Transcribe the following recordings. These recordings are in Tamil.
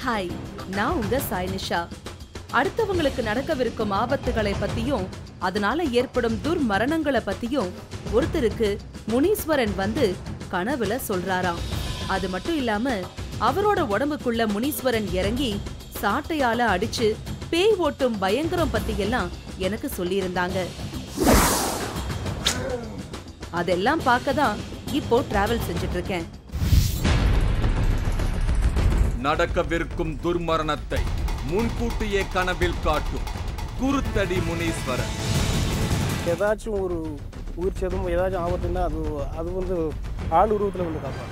ஹாய் நான் உங்க சாய்னிஷா அடுத்தவங்களுக்கு நடக்கவிருக்கும் ஆபத்துகளை பத்தியும் அதனால ஏற்படும் துர்மரணங்களை பத்தியும் ஒருத்தருக்கு முனீஸ்வரன் வந்து கனவுல சொல்றாராம் அது மட்டும் இல்லாம அவரோட உடம்புக்குள்ள முனீஸ்வரன் இறங்கி சாட்டையால அடிச்சு பேய் ஓட்டும் பயங்கரம் பத்தி எல்லாம் எனக்கு சொல்லியிருந்தாங்க அதெல்லாம் பார்க்க தான் இப்போ டிராவல் செஞ்சுட்டு இருக்கேன் நடக்கவிருக்கும் துர்மரணத்தை முன்கூட்டியே கனவில் காட்டும் குருத்தடி முனீஸ்வரன் ஏதாச்சும் ஒரு உயிர் சேதம் ஏதாச்சும் ஆபத்துன்னா அது அது வந்து ஆள் உருவத்தில் வந்து காப்பாங்க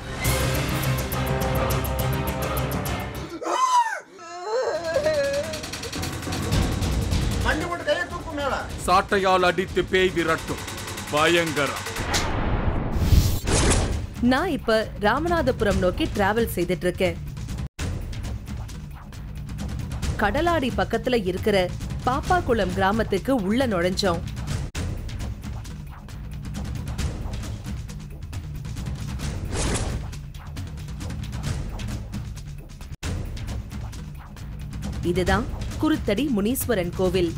சாட்டையால் அடித்து பேய் விரட்டும் பயங்கரம் நான் இப்ப ராமநாதபுரம் நோக்கி டிராவல் செய்துட்டு இருக்கேன் கடலாடி பக்கத்துல இருக்கிற பாப்பாக்குளம் கிராமத்துக்கு உள்ள நுழைஞ்சோம் இதுதான் குருத்தடி முனீஸ்வரன் கோவில்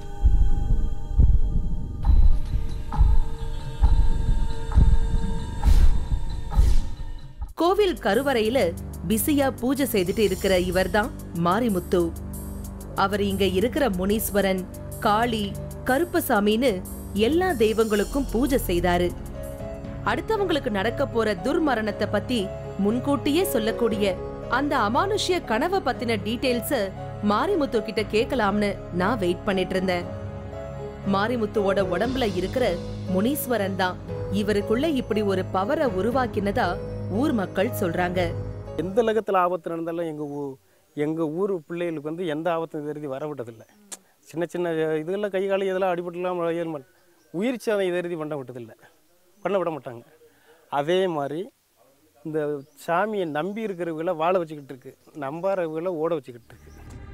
கோவில் கருவறையில பிஸியா பூஜை செய்துட்டு இருக்கிற இவர்தான் மாரிமுத்து அவர் இங்க இருக்கிற முனீஸ்வரன் காளி கருப்பசாமின்னு எல்லா தெய்வங்களுக்கும் பூஜை செய்தாரு அடுத்தவங்களுக்கு நடக்க போற துர்மரணத்தை பத்தி முன்கூட்டியே சொல்லக்கூடிய அந்த அமானுஷ்ய கனவை பத்தின டீடைல்ஸ மாரிமுத்து கிட்ட கேட்கலாம்னு நான் வெயிட் பண்ணிட்டு இருந்தேன் மாரிமுத்துவோட உடம்புல இருக்கிற முனீஸ்வரன் தான் இவருக்குள்ள இப்படி ஒரு பவரை உருவாக்கினதா ஊர் மக்கள் சொல்றாங்க எந்த லகத்தில் ஆபத்து நடந்தாலும் எங்கள் ஊ எங்கள் ஊர் பிள்ளைகளுக்கு வந்து எந்த ஆபத்தும் இது வரைக்கும் வர விட்டதில்லை சின்ன சின்ன இதெல்லாம் கை கால் இதெல்லாம் அடிபட்டுலாம் ஏழு மணி உயிர் சேதம் இது வரைக்கும் பண்ண விட்டதில்லை பண்ண விட மாட்டாங்க அதே மாதிரி இந்த சாமியை நம்பி இருக்கிறவங்கள வாழ வச்சுக்கிட்டு இருக்கு நம்பாதவங்கள ஓட வச்சுக்கிட்டு இருக்கு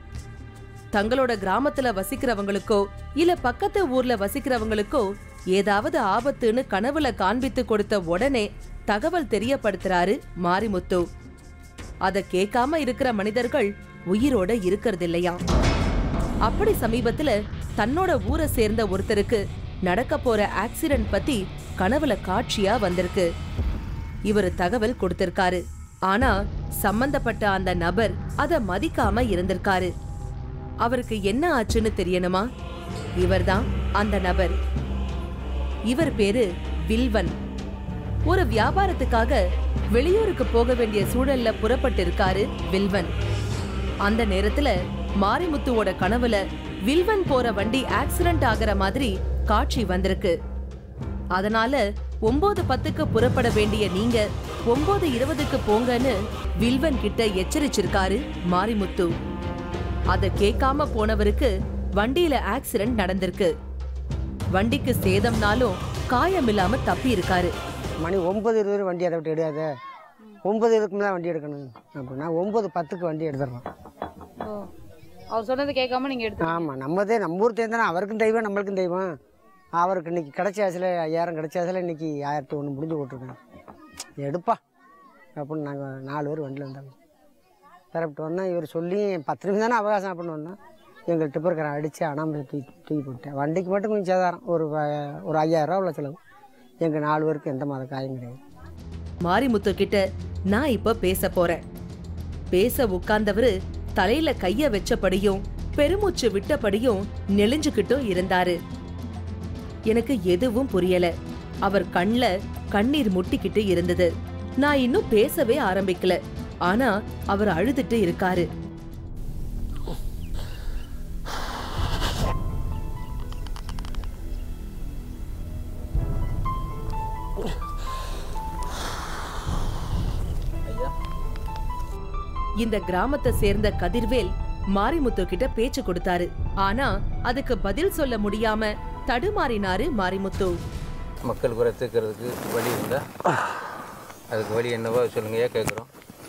தங்களோட கிராமத்துல வசிக்கிறவங்களுக்கோ இல்ல பக்கத்து ஊர்ல வசிக்கிறவங்களுக்கோ ஏதாவது ஆபத்துன்னு கனவுல காண்பித்து கொடுத்த உடனே தகவல் தெரியப்படுத்துறாரு மாரிமுத்து அத கேட்காம இருக்கிற மனிதர்கள் உயிரோட இருக்கிறது இல்லையா அப்படி சமீபத்துல தன்னோட ஊரை சேர்ந்த ஒருத்தருக்கு நடக்க போற ஆக்சிடென்ட் பத்தி கனவுல காட்சியா வந்திருக்கு இவர் தகவல் கொடுத்திருக்காரு ஆனா சம்பந்தப்பட்ட அந்த நபர் அத மதிக்காம இருந்திருக்காரு அவருக்கு என்ன ஆச்சுன்னு தெரியணுமா இவர்தான் அந்த நபர் இவர் பேரு வில்வன் ஒரு வியாபாரத்துக்காக வெளியூருக்கு போக வேண்டிய சூழல்ல புறப்பட்டு இருக்காரு வில்வன் அந்த நேரத்துல மாரிமுத்துவோட கனவுல வில்வன் போற வண்டி ஆக்சிடென்ட் ஆகுற மாதிரி காட்சி வந்திருக்கு அதனால ஒன்பது பத்துக்கு புறப்பட வேண்டிய நீங்க ஒன்பது இருபதுக்கு போங்கன்னு வில்வன் கிட்ட எச்சரிச்சிருக்காரு மாரிமுத்து அத கேட்காம போனவருக்கு வண்டியில ஆக்சிடென்ட் நடந்திருக்கு வண்டிக்கு சேதம்னாலும் காயமில்லாம தப்பி இருக்காரு மணி ஒன்பது இருபது வண்டி அதை விட்டு எடுக்காத ஒன்பது இருபதுக்கு தான் வண்டி எடுக்கணும் அப்படின்னா ஒன்பது பத்துக்கு வண்டி எடுத்துடலாம் ஓ அவர் சொன்னது கேட்காம நீங்க எடுத்து ஆமாம் நம்மதே நம்ம ஊர் தேர்ந்தானே அவருக்கும் தெய்வம் நம்மளுக்கும் தெய்வம் அவருக்கு இன்னைக்கு கிடைச்ச ஆசில் ஐயாயிரம் கிடைச்ச ஆசில் இன்னைக்கு ஆயிரத்தி ஒன்று முடிஞ்சு போட்டிருக்கேன் எடுப்பா அப்படின்னு நாங்கள் நாலு பேர் வண்டியில் வந்தாங்க தரப்பிட்டு வந்தோம் இவர் சொல்லி பத்து நிமிஷம் தானே அவகாசம் அப்படின்னு வந்தோம் எங்கள் டிப்பர் அடித்து அனாமலை தூக்கி தூக்கி போட்டேன் வண்டிக்கு மட்டும் கொஞ்சம் சேதாரம் ஒரு வ- ஒரு ஐயாயிரம் உள்ள செலவு எங்கள் நாலு பேருக்கு எந்த மாத காயம் கிடையாது மாரிமுத்து கிட்ட நான் இப்ப பேச போறேன் பேச உட்கார்ந்தவரு தலையில கைய வச்சபடியும் பெருமூச்சு விட்டபடியும் நெளிஞ்சுக்கிட்டும் இருந்தாரு எனக்கு எதுவும் புரியல அவர் கண்ல கண்ணீர் முட்டிக்கிட்டு இருந்தது நான் இன்னும் பேசவே ஆரம்பிக்கல ஆனா அவர் அழுதுட்டு இருக்காரு இந்த கிராமத்தை சேர்ந்த கதிர்வேல் மாரிமுத்து கிட்ட பேச்சு கொடுத்தாரு ஆனா அதுக்கு பதில் சொல்ல முடியாம தடுமாறினாரு மாரிமுத்து மக்கள் குறை தீர்க்கறதுக்கு வழி இருந்தால் அதுக்கு வழி என்னவோ சொல்லுங்கய்யா கேட்குறோம்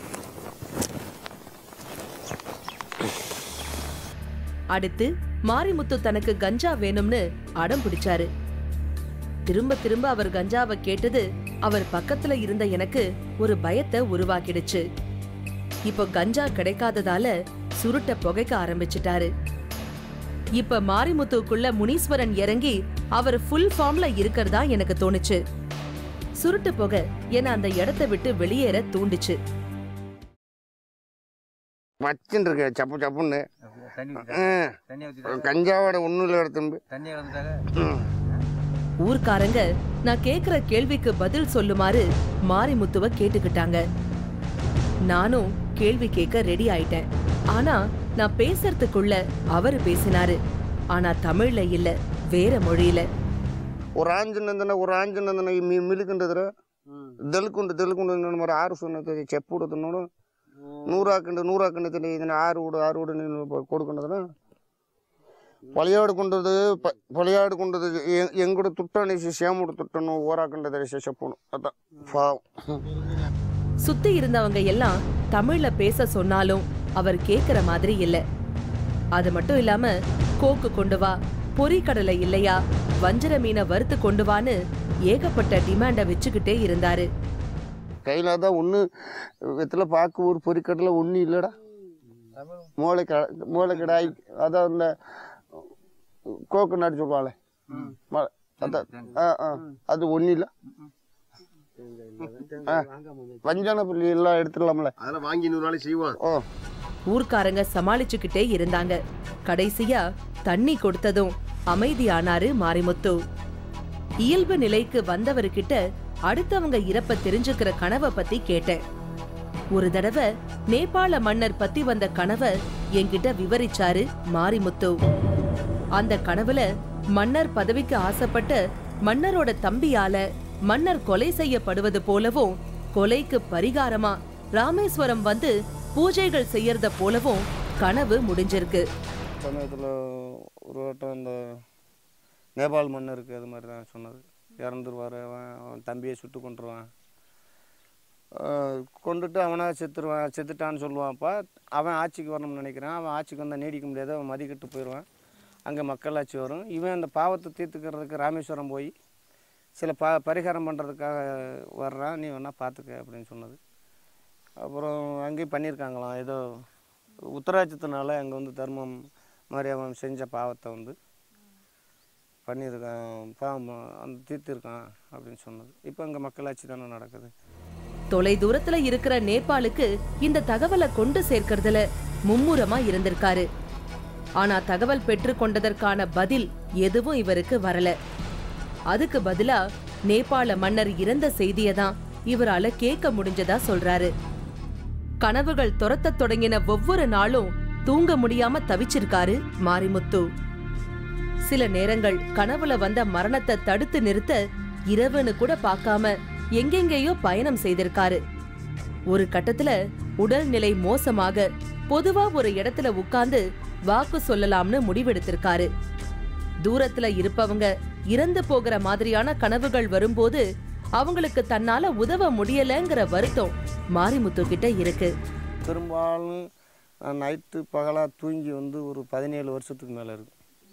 அடுத்து மாரிமுத்து தனக்கு கஞ்சா வேணும்னு அடம் பிடிச்சாரு திரும்ப திரும்ப அவர் கஞ்சாவை கேட்டது அவர் பக்கத்துல இருந்த எனக்கு ஒரு பயத்தை உருவாக்கிடுச்சு இப்போ கஞ்சா கிடைக்காததால சுருட்ட புகைக்க ஆரம்பிச்சிட்டாரு இப்ப மாரிமுத்துக்குள்ள முனீஸ்வரன் இறங்கி அவர் ஃபுல் ஃபார்ம்ல இருக்கிறதா எனக்கு தோணுச்சு சுருட்டு புகை என அந்த இடத்தை விட்டு வெளியேற தூண்டுச்சு மச்சின்னு இருக்கு சப்பு சப்புன்னு தண்ணி ஆ. தண்ணி ஊற்றி கஞ்சாவோட ஒன்றுல எடுத்து தண்ணி வந்துட்டாங்க ஊர்க்காரங்க நான் கேக்குற கேள்விக்கு பதில் சொல்லுமாறு மாரிமுத்துவ கேட்டுக்கிட்டாங்க நானும் கேள்வி கேட்க ரெடி ஆயிட்டேன் ஆனா நான் பேசுறதுக்குள்ள அவரு பேசினாரு ஆனா தமிழ்ல இல்ல வேற மொழியில ஒரு ಆಂಜನಂದನ ஒரு ಆಂಜನಂದನ ಈ ಮಿ ಮಿಲಿಕಂಡದ್ರ ದಲ್ಕೊಂಡು ದಲ್ಕೊಂಡು ನನ್ನ ಮರ ಆರು ಸೊನ್ನದ ಚೆಪ್ಪು ಹುಡುದು ನೋಡು ನೂರು ಹಾಕೊಂಡು ನೂರು ಹಾಕೊಂಡಿದ್ದೀನಿ ಇದನ್ನ ಆರು ಹುಡು ಆರು ಹುಡು ನೀನು ಕೊಡ್ಕೊಂಡದ್ರ పొలయాడుకుంటుంది పొలయాడుకుంటుంది ఎంగుడు తుట్టనేసి సేముడు తుట్టను ఓరాకుండదు చెప్పును అత పావు சுத்தி இருந்தவங்க எல்லாம் தமிழ்ல பேச சொன்னாலும் அவர் கேக்குற மாதிரி இல்ல அது மட்டும் இல்லாம கோக்கு கொண்டு வா பொரிக்கடலை இல்லையா வஞ்சர மீனை வறுத்து கொண்டு வான்னு ஏகப்பட்ட டிமாண்ட வச்சுக்கிட்டே இருந்தாரு கையில் தான் ஒன்று வெத்தில் பாக்கு ஊர் பொறிக்கட்டில் ஒன்றும் இல்லைடா மூளை க மூளை கிடாய் அதான் இந்த கோக்கு நாடு சொல்லுவாங்களே ம- அதான் ஆ ஆ அது ஒன்றும் இல்லை ஆ வஞ்சன புள்ளி எல்லாம் எடுத்துடலாம்ல அதெல்லாம் வாங்கி இன்னொரு நாளைக்கு செய்வோம் ஓ ஊர்க்காரங்க சமாளிச்சுக்கிட்டே இருந்தாங்க கடைசியா தண்ணி கொடுத்ததும் அமைதியானாரு மாரிமுத்து இயல்பு நிலைக்கு வந்தவர்கிட்ட அடுத்தவங்க இறப்ப தெரிஞ்சுக்கிற கனவை பத்தி கேட்டேன் ஒரு தடவை நேபாள மன்னர் பத்தி வந்த கனவை என்கிட்ட விவரிச்சாரு மாரிமுத்து அந்த கனவுல மன்னர் பதவிக்கு ஆசைப்பட்டு மன்னரோட தம்பியால மன்னர் கொலை செய்யப்படுவது போலவும் கொலைக்கு பரிகாரமா ராமேஸ்வரம் வந்து பூஜைகள் செய்யறத போலவும் கனவு முடிஞ்சிருக்கு சமயத்தில் ஒரு வட்டம் இந்த நேபாள் மன்னருக்கு அது மாதிரி தான் சொன்னது இறந்துருவார் அவன் அவன் தம்பியை சுட்டு கொண்டுருவான் ஆஹ் கொண்டுட்டு அவனா செத்துருவான் செத்துட்டான்னு சொல்லுவான்ப்பா அவன் ஆட்சிக்கு வரணும்னு நினைக்கிறான் அவன் ஆட்சிக்கு வந்தால் நீடிக்க முடியாது அவன் மதிக்கிட்டு போயிடுவான் அங்கே மக்களாட்சி வரும் இவன் அந்த பாவத்தை தீர்த்துக்கிறதுக்கு ராமேஸ்வரம் போய் சில ப பரிகாரம் பண்ணுறதுக்காக வர்றான் நீ வேணா பார்த்துக்க அப்படின்னு சொன்னது அப்புறம் அங்கேயும் பண்ணியிருக்காங்களாம் ஏதோ உத்தராட்சத்தினால அங்கே வந்து தர்மம் மாதிரி அவன் செஞ்ச பாவத்தை வந்து பண்ணியிருக்கான் பாவம் அந்த தீர்த்திருக்கான் அப்படின்னு சொன்னது இப்போ அங்கே மக்களாட்சி தானே நடக்குது தொலை தூரத்துல இருக்கிற நேபாளுக்கு இந்த தகவலை கொண்டு சேர்க்கறதுல மும்முரமா இருந்திருக்காரு ஆனா தகவல் பெற்று கொண்டதற்கான பதில் எதுவும் இவருக்கு வரல அதுக்கு பதிலா நேபாள மன்னர் இறந்த செய்தியை தான் இவரால கேட்க முடிஞ்சதா சொல்றாரு கனவுகள் துரத்தத் தொடங்கின ஒவ்வொரு நாளும் தூங்க முடியாம தவிச்சிருக்காரு மாரிமுத்து சில நேரங்கள் கனவுல வந்த மரணத்தை தடுத்து நிறுத்த இரவுன்னு கூட பார்க்காம எங்கெங்கேயோ பயணம் செய்திருக்காரு ஒரு கட்டத்துல உடல்நிலை மோசமாக பொதுவா ஒரு இடத்துல உட்கார்ந்து வாக்கு சொல்லலாம்னு முடிவெடுத்திருக்காரு தூரத்துல இருப்பவங்க இறந்து போகிற மாதிரியான கனவுகள் வரும்போது அவங்களுக்கு தன்னால உதவ முடியலங்கிற வருத்தம் மாரிமுத்து கிட்ட இருக்கு பெரும்பாலும் நான் நைட்டு பகலாக தூங்கி வந்து ஒரு பதினேழு வருஷத்துக்கு மேலே இருக்கு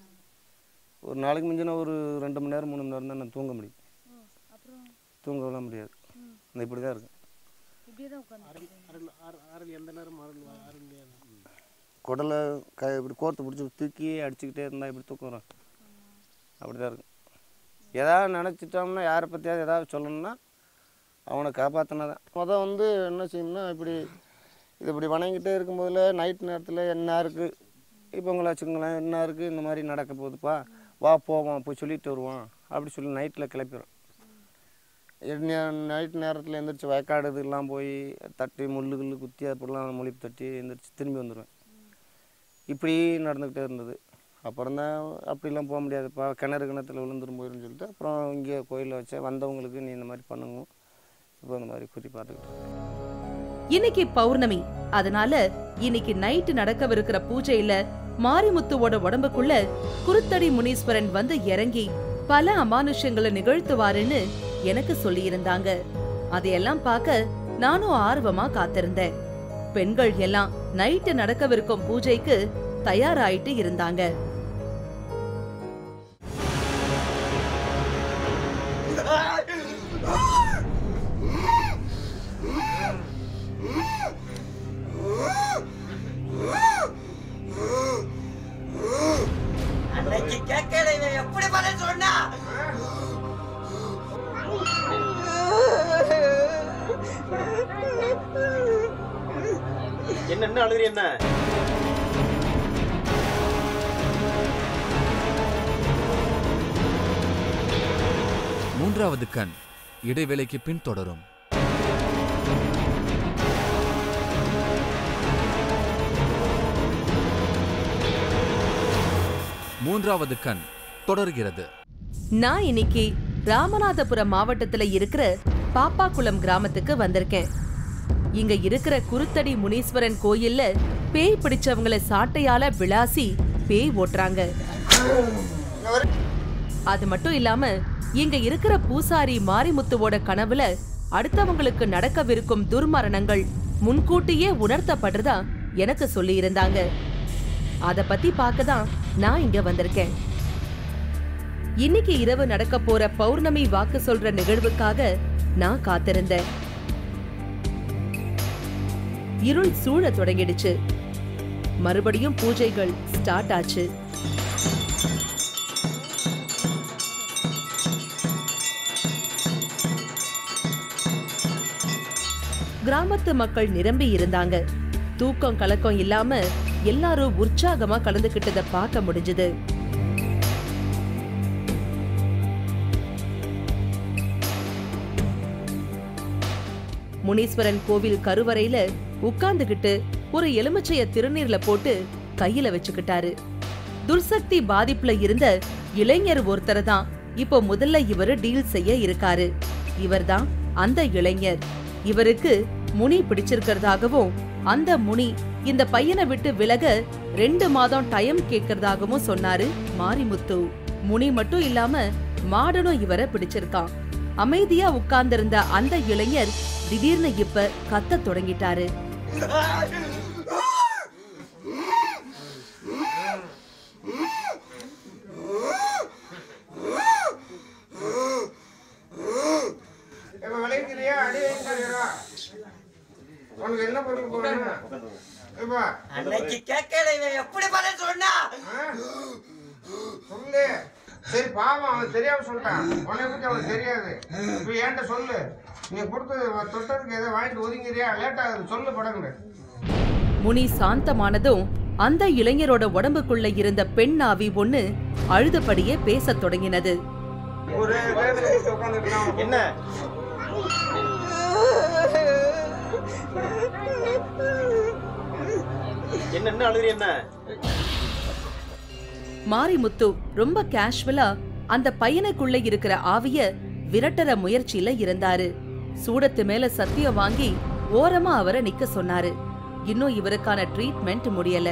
ஒரு நாளைக்கு மிஞ்சின ஒரு ரெண்டு மணி நேரம் மூணு மணி நேரம் தான் நான் தூங்க முடியும் தூங்கலாம் முடியாது நான் இப்படி தான் இருக்கேன் குடலை க இப்படி கோர்த்து பிடிச்சி தூக்கி அடிச்சுக்கிட்டே இருந்தால் இப்படி தூக்கம் வரும் அப்படி தான் இருக்கும் ஏதாவது நினச்சிட்டோம்னா யாரை பற்றியாவது ஏதாவது சொல்லணும்னா அவனை காப்பாற்றினா தான் மொதல் வந்து என்ன செய்யணும்னா இப்படி இது இப்படி வணங்கிட்டே இருக்கும்போதுல நைட் நேரத்தில் என்ன இருக்குது இப்போ உங்களை வச்சுக்கோங்களேன் என்ன இருக்குது இந்த மாதிரி நடக்க போகுதுப்பா வா போவோம் போய் சொல்லிட்டு வருவோம் அப்படி சொல்லி நைட்டில் கிளப்பிடுறோம் நைட் நேரத்தில் எந்திரிச்சு வயக்காடு இதெல்லாம் போய் தட்டி முள்ளு கிள்ளு குத்தி அப்படிலாம் மொழிப்பு தட்டி எந்திரிச்சு திரும்பி வந்துடுவேன் இப்படி நடந்துக்கிட்டே இருந்தது அப்புறம் தான் அப்படிலாம் போக முடியாதுப்பா கிணறு கிணத்துல விழுந்துரும் போயிடும்னு சொல்லிட்டு அப்புறம் இங்கே கோயிலில் வச்சேன் வந்தவங்களுக்கு நீ இந்த மாதிரி பண்ணுங்க இப்போ இந்த மாதிரி குறி பார்த்துக்கிட்டு இருக்கேன். இன்னைக்கு பௌர்ணமி அதனால இன்னைக்கு நைட்டு நடக்கவிருக்கிற பூஜையில மாரிமுத்துவோட உடம்புக்குள்ள குருத்தடி முனீஸ்வரன் வந்து இறங்கி பல அமானுஷ்யங்களை நிகழ்த்துவாருன்னு எனக்கு சொல்லியிருந்தாங்க அதையெல்லாம் பார்க்க நானும் ஆர்வமா காத்திருந்தேன் பெண்கள் எல்லாம் நைட்டு நடக்கவிருக்கும் பூஜைக்கு தயாராயிட்டு இருந்தாங்க அன்னைக்கு கேட்கல இவன் எப்படி பதில் சொன்னா என்ன என்ன அழுகுறி என்ன மூன்றாவது கண் இடைவேளைக்கு பின் தொடரும் மூன்றாவது கண் தொடர்கிறது நான் இன்னைக்கு ராமநாதபுரம் மாவட்டத்துல இருக்கிற பாப்பாக்குளம் கிராமத்துக்கு வந்திருக்கேன் இங்க இருக்கிற குருத்தடி முனீஸ்வரன் கோயில்ல பேய் பிடிச்சவங்கள சாட்டையால விளாசி பேய் ஓட்டுறாங்க அது மட்டும் இல்லாம இங்க இருக்கிற பூசாரி மாரிமுத்துவோட கனவுல அடுத்தவங்களுக்கு நடக்கவிருக்கும் துர்மரணங்கள் முன்கூட்டியே உணர்த்தப்படுறதா எனக்கு சொல்லி இருந்தாங்க அத பத்தி பார்க்க தான் நான் இங்க வந்திருக்கேன் இன்னைக்கு இரவு நடக்க போற பௌர்ணமி வாக்கு சொல்ற நிகழ்வுக்காக நான் காத்திருந்தேன் இருள் சூழ தொடங்கிடுச்சு மறுபடியும் பூஜைகள் ஸ்டார்ட் ஆச்சு கிராமத்து மக்கள் நிரம்பி இருந்தாங்க தூக்கம் கலக்கம் இல்லாம எல்லாரும் உற்சாகமா கலந்துகிட்டத பார்க்க முடிஞ்சது முனீஸ்வரன் கோவில் கருவறையில உட்கார்ந்துகிட்டு ஒரு எலுமிச்சைய திருநீர்ல போட்டு கையில வச்சுக்கிட்டாரு துர்சக்தி பாதிப்புல இருந்த இளைஞர் ஒருத்தரை தான் இப்போ முதல்ல இவரு டீல் செய்ய இருக்காரு இவர்தான் அந்த இளைஞர் இவருக்கு முனி பிடிச்சிருக்கிறதாகவும் அந்த முனி இந்த பையனை விட்டு விலக ரெண்டு மாதம் டைம் கேட்கறதாகவும் சொன்னாரு மாரிமுத்து முனி மட்டும் இல்லாம மாடனும் இவரை பிடிச்சிருக்கான் அமைதியா உட்கார்ந்திருந்த அந்த இளைஞர் திடீர்னு இப்ப கத்த தொடங்கிட்டாரு இப்ப விளைவிக்கிறியா அடி வைக்கிறியா உனக்கு என்ன பொருள் போடணும் இப்ப அன்னைக்கு கேட்கல இவன் எப்படி பதில் சொன்னா சொல்லு சரி பாவம் அவன் தெரியாம சொல்லிட்டான் உன்னை பத்தி அவனுக்கு தெரியாது இப்ப என்கிட்ட சொல்லு நீ கொடுத்தது தொட்டதுக்கு ஏதோ வாங்கிட்டு ஒதுங்கிறியா லேட் ஆகுது சொல்லு படங்க முனி சாந்தமானதும் அந்த இளைஞரோட உடம்புக்குள்ள இருந்த பெண் ஆவி ஒண்ணு அழுதபடியே பேசத் தொடங்கினது ஒரு வேதனை உட்காந்துருக்கான் என்ன என்ன என்ன அழுகுறி என்ன மாரிமுத்து ரொம்ப கேஷுவலா அந்த பையனுக்குள்ள இருக்கிற ஆவிய விரட்டற முயற்சியில இருந்தாரு சூடத்து மேல சத்தியம் வாங்கி ஓரமா அவரை நிக்க சொன்னாரு இன்னும் இவருக்கான ட்ரீட்மெண்ட் முடியல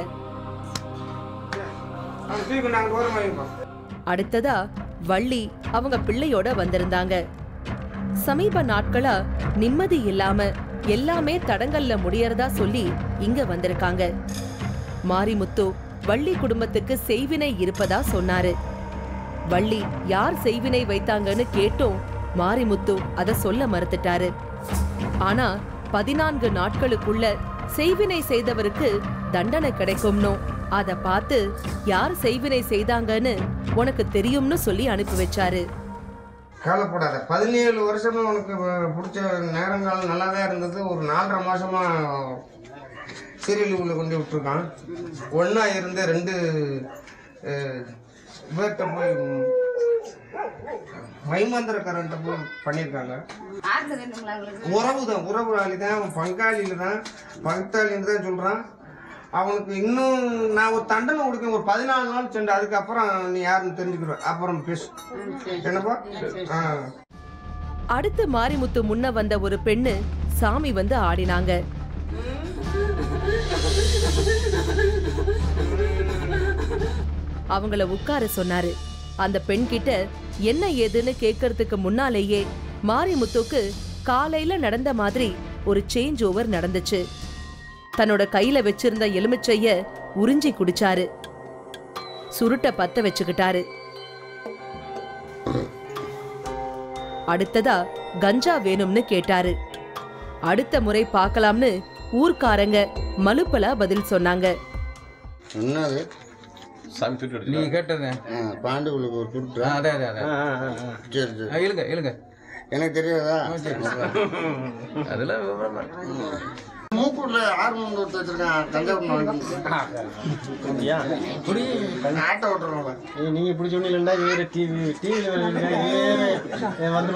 அவன் தூக்கி நாங்கள் ஓரமாக வைப்போம் அடுத்ததா வள்ளி அவங்க பிள்ளையோட வந்திருந்தாங்க சமீப நாட்களா நிம்மதி இல்லாம எல்லாமே தடங்கல்ல முடியறதா சொல்லி இங்க வந்திருக்காங்க மாரிமுத்து வள்ளி குடும்பத்துக்கு செய்வினை இருப்பதா சொன்னாரு வள்ளி யார் செய்வினை வைத்தாங்கன்னு கேட்டும் மாரிமுத்து அத சொல்ல மறுத்துட்டாரு ஆனா பதினான்கு நாட்களுக்குள்ள செய்வினை செய்தவருக்கு தண்டனை கிடைக்கும்னோ அத பார்த்து யார் செய்வினை செய்தாங்கன்னு உனக்கு தெரியும்னு சொல்லி அனுப்பி வச்சாரு கவலைப்படாத பதினேழு வருஷமா உனக்கு வ- பிடிச்ச நேரங்காலம் நல்லா தான் இருந்தது ஒரு நாலரை மாசமா சீரியல் உள்ள கொண்டு விட்டுருக்கான் ஒன்றா இருந்து ரெண்டு அஹ், இவர்கிட்ட போய் ம், மைமந்திரக்காரன்ட்ட போய் பண்ணியிருக்காங்க உறவு தான் உறவுறாளி தான் பங்காளியில தான் பங்காளின்னு தான் சொல்கிறான் அவனுக்கு இன்னும் நான் ஒரு தண்டனை கொடுக்கேன் ஒரு பதினாலு நாள் சென்று அதுக்கப்புறம் நீ யாருன்னு தெரிஞ்சுக்கிறேன் அப்புறம் பேசு என்னப்பா ஆ அடுத்து மாரிமுத்து முன்ன வந்த ஒரு பெண்ணு சாமி வந்து ஆடினாங்க அவங்கள உட்கார சொன்னாரு அந்த பெண் கிட்ட என்ன ஏதுன்னு கேட்கறதுக்கு முன்னாலேயே மாரிமுத்துக்கு காலையில நடந்த மாதிரி ஒரு சேஞ்ச் ஓவர் நடந்துச்சு தன்னோட கையில வச்சிருந்த எலுமிச்சைய உறிஞ்சி குடிச்சாரு சுருட்ட பத்த வச்சுக்கிட்டாரு அடுத்ததா கஞ்சா வேணும்னு கேட்டாரு அடுத்த முறை பார்க்கலாம்னு ஊர்க்காரங்க மலுப்பலா பதில் சொன்னாங்க என்னது சாமி சுட்டு நீ கேட்டது பாண்டுகளுக்கு ஒரு துட்டு ஆ, அதே அதே அதே சரி சரி ஆ, இழுங்க இழுங்க எனக்கு தெரியாதா அதெல்லாம் விவரமா மூக்கூர்ல ஆர்மம் ஒருத்தர் வச்சிருக்கான் தஞ்சாவூர் புடி ஆட்டோ ஓட்டுறவங்க ஏய், நீங்க இப்படி சொன்னீங்கன்னா வேற டிவி டிவியில வந்து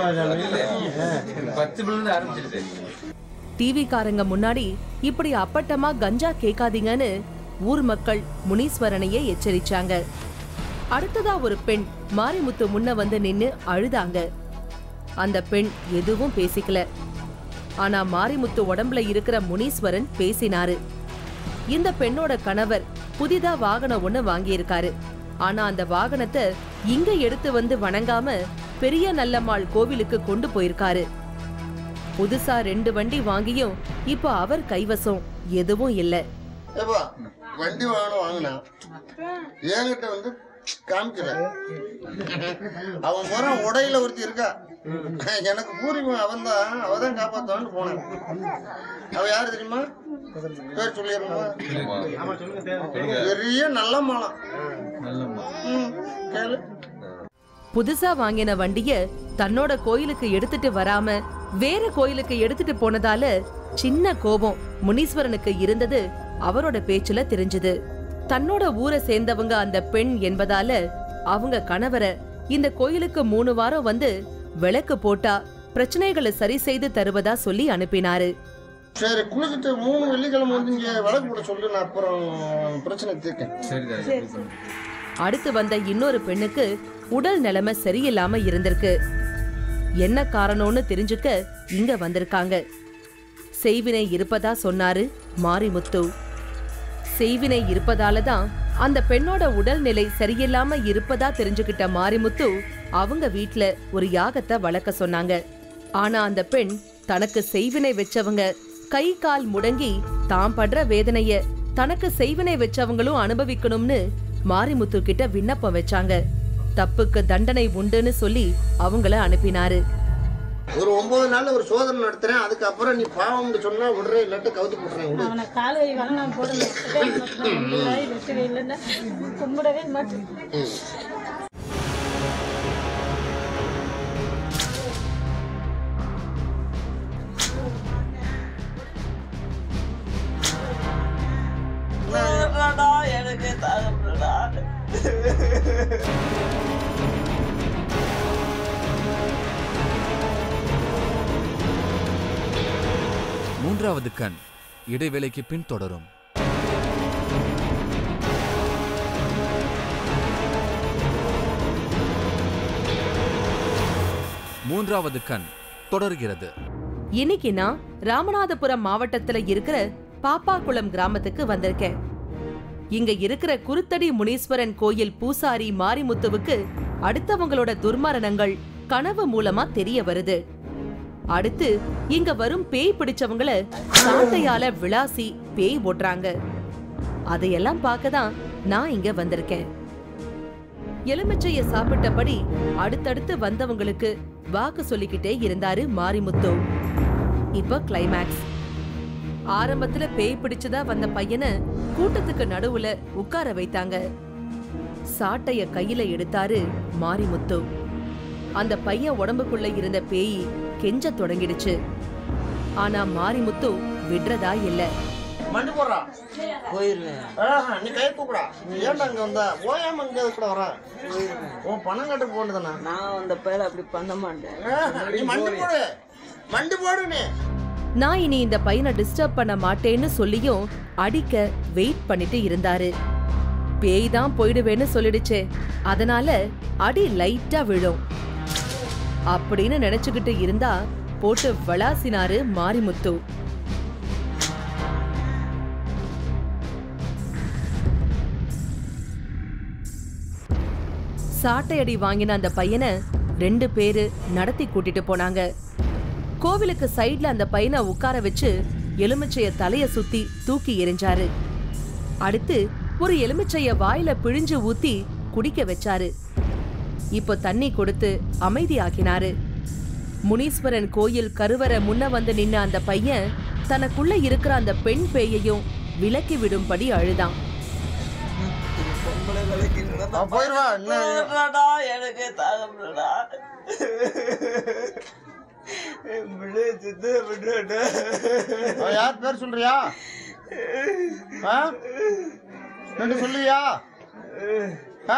பத்து பிள்ளை ஆரம்பிச்சிருச்சு டிவி காரங்க முன்னாடி இப்படி அப்பட்டமா கஞ்சா கேட்காதீங்கன்னு ஊர் மக்கள் முனீஸ்வரனையே எச்சரிச்சாங்க அடுத்ததா ஒரு பெண் மாரிமுத்து முன்ன வந்து நின்னு அழுதாங்க அந்த பெண் எதுவும் பேசிக்கல ஆனா மாரிமுத்து உடம்புல இருக்கிற முனீஸ்வரன் பேசினாரு இந்த பெண்ணோட கணவர் புதிதா வாகனம் ஒண்ணு வாங்கியிருக்காரு ஆனா அந்த வாகனத்தை இங்க எடுத்து வந்து வணங்காம பெரிய நல்லம்மாள் கோவிலுக்கு கொண்டு போயிருக்காரு புதுசா ரெண்டு வண்டி வாங்கியும் இப்போ அவர் கைவசம் எதுவும் இல்ல ஏப்பா வண்டி வாங்கணும் வாங்கினா என்கிட்ட வந்து காமிக்கல அவன் போறான் உடையில ஒருத்தி இருக்கா எனக்கு பூரிமன் அவன் தான் அவ தான் காப்பாத்தான்னு போனேன் அவ யாரு தெரியுமா பேர் சொல்லிடுமா பெரிய நல்ல மாலம் ம், கேளு புதுசா வாங்கின வண்டிய தன்னோட கோயிலுக்கு எடுத்துட்டு வராம வேற கோயிலுக்கு எடுத்துட்டு போனதால சின்ன கோபம் முனீஸ்வரனுக்கு இருந்தது அவரோட பேச்சுல தெரிஞ்சது தன்னோட ஊரை சேர்ந்தவங்க அந்த பெண் என்பதால அவங்க கணவரை இந்த கோயிலுக்கு மூணு வாரம் வந்து விளக்கு போட்டா பிரச்சனைகளை சரி செய்து தருவதா சொல்லி அனுப்பினாரு சரி குளிச்சுட்டு மூணு வெள்ளிக்கிழமை வந்து இங்க வழக்கு போட சொல்லு நான் அப்புறம் பிரச்சனை தீர்க்கேன் சரி அடுத்து வந்த இன்னொரு பெண்ணுக்கு உடல் நிலைமை சரியில்லாம இருந்திருக்கு என்ன காரணம்னு தெரிஞ்சுக்க இங்க வந்திருக்காங்க செய்வினை இருப்பதா சொன்னாரு மாரிமுத்து செய்வினை இருப்பதால தான் அந்த பெண்ணோட உடல்நிலை சரியில்லாம இருப்பதா தெரிஞ்சுக்கிட்ட மாரிமுத்து அவங்க வீட்ல ஒரு யாகத்தை வளர்க்க சொன்னாங்க ஆனா அந்த பெண் தனக்கு செய்வினை வச்சவங்க கை கால் முடங்கி தாம் படுற வேதனைய தனக்கு செய்வினை வச்சவங்களும் அனுபவிக்கணும்னு மாரிமுத்து கிட்ட விண்ணப்பம் வச்சாங்க தப்புக்கு தண்டனை உண்டுன்னு சொல்லி அவங்கள அனுப்பினாரு ஒரு ஒன்பது நாள்ல ஒரு சோதனை நடத்துறேன் அதுக்கப்புறம் நீ பாவம்னு சொன்னா விடுறேன் இல்லாட்டி கவுத்து போட்டுறேன் விடு. அவனை கால் கை வரலாம் போடல வெட்டவே இல்லைன்னா கும்பிடவே மாட்டேன் எனக்கு தகப்படா மூன்றாவது கண் இடைவேளைக்கு பின் தொடரும் மூன்றாவது கண் தொடர்கிறது இன்னைக்கு நான் ராமநாதபுரம் மாவட்டத்துல இருக்கிற பாப்பாக்குளம் கிராமத்துக்கு வந்திருக்கேன் இங்க இருக்கிற குருத்தடி முனீஸ்வரன் கோயில் பூசாரி மாரிமுத்துவுக்கு அடுத்தவங்களோட துர்மரணங்கள் கனவு மூலமா தெரிய வருது அடுத்து இங்க வரும் பேய் பிடிச்சவங்கள சாட்டையால விளாசி பேய் ஓட்டுறாங்க அதையெல்லாம் பார்க்க தான் நான் இங்க வந்திருக்கேன் எலுமிச்சைய சாப்பிட்டபடி அடுத்தடுத்து வந்தவங்களுக்கு வாக்கு சொல்லிக்கிட்டே இருந்தாரு மாரிமுத்து இப்ப கிளைமேக்ஸ் ஆரம்பத்துல பேய் பிடிச்சதா வந்த பையனை கூட்டத்துக்கு நடுவுல உட்கார வைத்தாங்க சாட்டைய கையில எடுத்தாரு மாரிமுத்து அந்த பையன் உடம்புக்குள்ள இருந்த பேய் கெஞ்ச தொடங்கிடுச்சு ஆனா மாரிமுத்து விடுறதா இல்ல மண்டி போடுறா போயிருவேன் ஆஹா, நீ கை தூக்குடா நீ ஏன்டா இங்க வந்த ஓயாம இங்க கூட வர உன் பணம் கட்டு போனதுண்ணா நான் அந்த பையல அப்படி பண்ண மாட்டேன் நீ மண்டி போடு மண்டி போடு நீ நான் இனி இந்த பையனை டிஸ்டர்ப் பண்ண மாட்டேன்னு சொல்லியும் அடிக்க வெயிட் பண்ணிட்டு இருந்தாரு பேய் தான் போயிடுவேன்னு சொல்லிடுச்சே அதனால அடி லைட்டா விழும் அப்படின்னு நினைச்சுக்கிட்டு இருந்தா போட்டு விளாசினாரு மாரிமுத்து சாட்டையடி வாங்கின அந்த பையனை ரெண்டு பேரு நடத்தி கூட்டிட்டு போனாங்க கோவிலுக்கு சைடுல அந்த பையனை உட்கார வச்சு எலுமிச்சைய தலைய சுத்தி தூக்கி எறிஞ்சாரு அடுத்து ஒரு எலுமிச்சைய வாயில பிழிஞ்சு ஊத்தி குடிக்க வச்சாரு இப்போ தண்ணி கொடுத்து அமைதியாக்கினாரு முனீஸ்வரன் கோயில் கருவறை முன்ன வந்து நின்ன அந்த பையன் தனக்குள்ள இருக்கிற அந்த பெண் பேயையும் விலக்கி விடும்படி அழுதான் பொம்பளை அவன் போயிடுவா என்ன போயிடுறாடா எனக்கு தாங்க முடியலடா என் பிள்ளைய சித்த விட்டுடா அவன் யார் பேர் சொல்றியா ஆ ரெண்டு சொல்லுவியா ஆ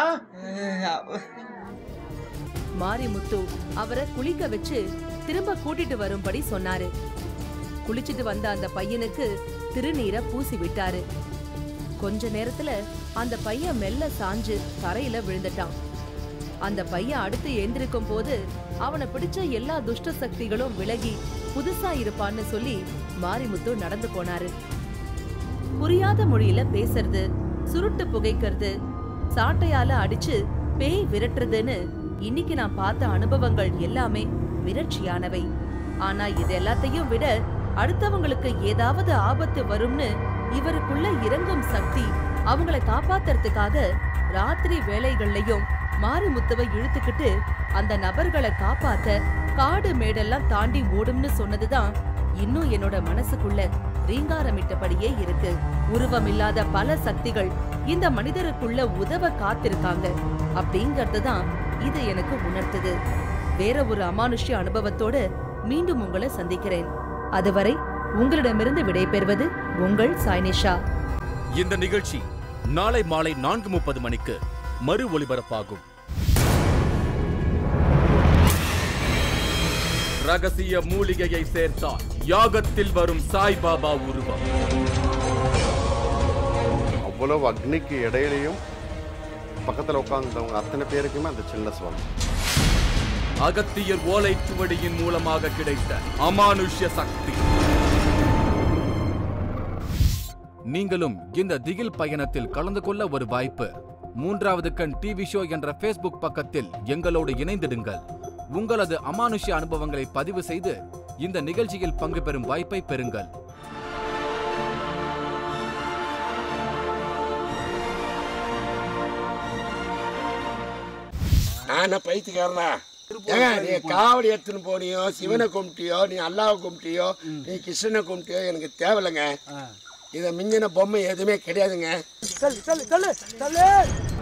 மாரிமுத்து அவரை குளிக்க வச்சு திரும்ப கூட்டிட்டு வரும்படி சொன்னாரு குளிச்சிட்டு வந்த அந்த பையனுக்கு திருநீரை பூசி விட்டாரு கொஞ்ச நேரத்துல அந்த பையன் மெல்ல சாஞ்சு தரையில விழுந்துட்டான் அந்த பையன் அடுத்து எழுந்திருக்கும் போது அவனை பிடிச்ச எல்லா துஷ்ட சக்திகளும் விலகி புதுசா இருப்பான்னு சொல்லி மாரிமுத்து நடந்து போனாரு புரியாத மொழியில பேசுறது சுருட்டு புகைக்கிறது சாட்டையால அடிச்சு பேய் விரட்டுறதுன்னு இன்னைக்கு நான் பார்த்த அனுபவங்கள் எல்லாமே மிரட்சியானவை ஆனா இது எல்லாத்தையும் விட அடுத்தவங்களுக்கு ஏதாவது ஆபத்து வரும்னு இவருக்குள்ள இறங்கும் சக்தி அவங்கள காப்பாத்துறதுக்காக ராத்திரி வேலைகள்லயும் மாரிமுத்துவை இழுத்துக்கிட்டு அந்த நபர்களை காப்பாத்த காடு மேடெல்லாம் தாண்டி ஓடும்னு சொன்னதுதான் இன்னும் என்னோட மனசுக்குள்ள ரீங்காரமிட்டபடியே இருக்கு உருவமில்லாத பல சக்திகள் இந்த மனிதருக்குள்ள உதவ காத்திருக்காங்க அப்படிங்கறது தான் இது எனக்கு உணர்த்துது வேற ஒரு அமானுஷ்ய அனுபவத்தோட மீண்டும் உங்களை சந்திக்கிறேன் அதுவரை உங்களிடமிருந்து விடைபெறுவது உங்கள் சாய்னிஷா இந்த நிகழ்ச்சி நாளை மாலை நான்கு முப்பது மணிக்கு மறு ஒளிபரப்பாகும் ரகசிய மூலிகையை சேர்த்தால் யாகத்தில் வரும் சாய்பாபா உருவம் அவ்வளவு அக்னிக்கு இடையிலையும் பக்கத்தில் உட்காந்துருந்தவங்க அத்தனை பேருக்குமே அந்த சின்ன சுவாமி அகத்தியர் ஓலைச்சுவடியின் மூலமாக கிடைத்த அமானுஷ்ய சக்தி நீங்களும் இந்த திகில் பயணத்தில் கலந்து கொள்ள ஒரு வாய்ப்பு மூன்றாவது கண் டிவி ஷோ என்ற ஃபேஸ்புக் பக்கத்தில் எங்களோடு இணைந்திடுங்கள் உங்களது அமானுஷ்ய அனுபவங்களை பதிவு செய்து இந்த நிகழ்ச்சியில் பங்கு பெறும் வாய்ப்பை பெறுங்கள் நான் பைத்தியக்காரனா ஏங்க நீ காவடி எடுத்துன்னு போனியோ சிவனை கும்பிட்டியோ நீ அல்லாவை கும்பிட்டியோ நீ கிருஷ்ணனை கும்பிட்டியோ எனக்கு தேவையில்லைங்க இதை மிஞ்சின பொம்மை எதுவுமே கிடையாதுங்க சொல்லு சொல்லு சொல்லு சொல்லு